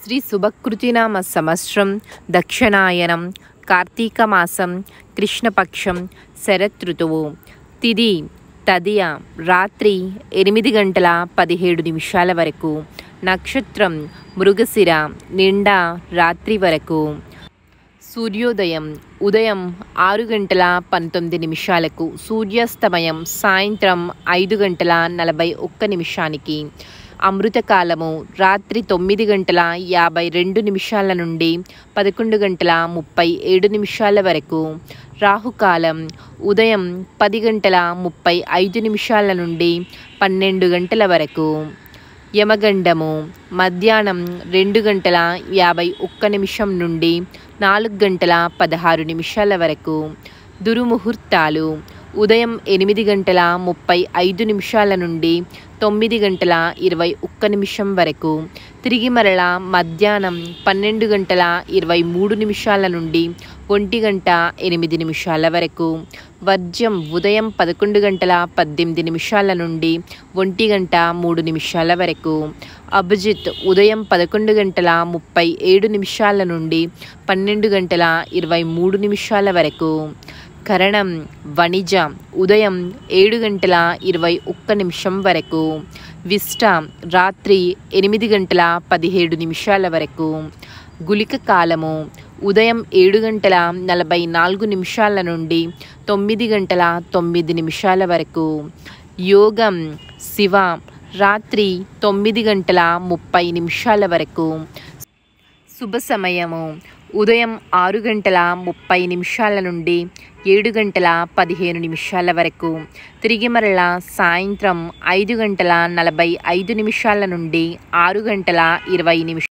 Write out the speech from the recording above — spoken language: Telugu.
శ్రీ శుభకృతినామ సంవత్సరం దక్షిణాయనం కార్తీక మాసం కృష్ణపక్షం శరత్ ఋతువు తిది తదియ రాత్రి ఎనిమిది గంటల పదిహేడు నిమిషాల వరకు నక్షత్రం మృగశిర నిండా రాత్రి వరకు సూర్యోదయం ఉదయం ఆరు గంటల పంతొమ్మిది నిమిషాలకు సూర్యాస్తమయం సాయంత్రం ఐదు గంటల నలభై ఒక్క నిమిషానికి అమృతకాలము రాత్రి తొమ్మిది గంటల యాభై రెండు నిమిషాల నుండి పదకొండు గంటల ముప్పై ఏడు నిమిషాల వరకు రాహుకాలం ఉదయం పది గంటల ముప్పై ఐదు నిమిషాల నుండి పన్నెండు గంటల వరకు యమగండము మధ్యాహ్నం రెండు గంటల యాభై ఒక్క నిమిషం నుండి నాలుగు గంటల పదహారు నిమిషాల వరకు దుర్ముహూర్తాలు ఉదయం ఎనిమిది గంటల ముప్పై ఐదు నిమిషాల నుండి తొమ్మిది గంటల ఇరవై ఒక్క నిమిషం వరకు తిరిగి మరల మధ్యాహ్నం పన్నెండు గంటల ఇరవై మూడు నిమిషాల నుండి ఒంటి గంట ఎనిమిది నిమిషాల వరకు వర్జ్యం ఉదయం పదకొండు గంటల పద్దెనిమిది నిమిషాల నుండి ఒంటి గంట మూడు నిమిషాల వరకు అభిజిత్ ఉదయం పదకొండు గంటల ముప్పై ఏడు నిమిషాల నుండి పన్నెండు గంటల ఇరవై మూడు నిమిషాల వరకు కరణం వణిజ ఉదయం ఏడు గంటల ఇరవై ఒక్క నిమిషం వరకు విష్ట రాత్రి ఎనిమిది గంటల పదిహేడు నిమిషాల వరకు గులిక కాలము ఉదయం ఏడు గంటల నలభై నాలుగు నిమిషాల నుండి తొమ్మిది గంటల తొమ్మిది నిమిషాల వరకు యోగం శివ రాత్రి తొమ్మిది గంటల ముప్పై నిమిషాల వరకు శుభ సమయము ఉదయం ఆరు గంటల ముప్పై నిమిషాల నుండి ఏడు గంటల పదిహేను నిమిషాల వరకు తిరిగి మరలా సాయంత్రం ఐదు గంటల నలభై ఐదు నిమిషాల నుండి ఆరు గంటల ఇరవై నిమిషాల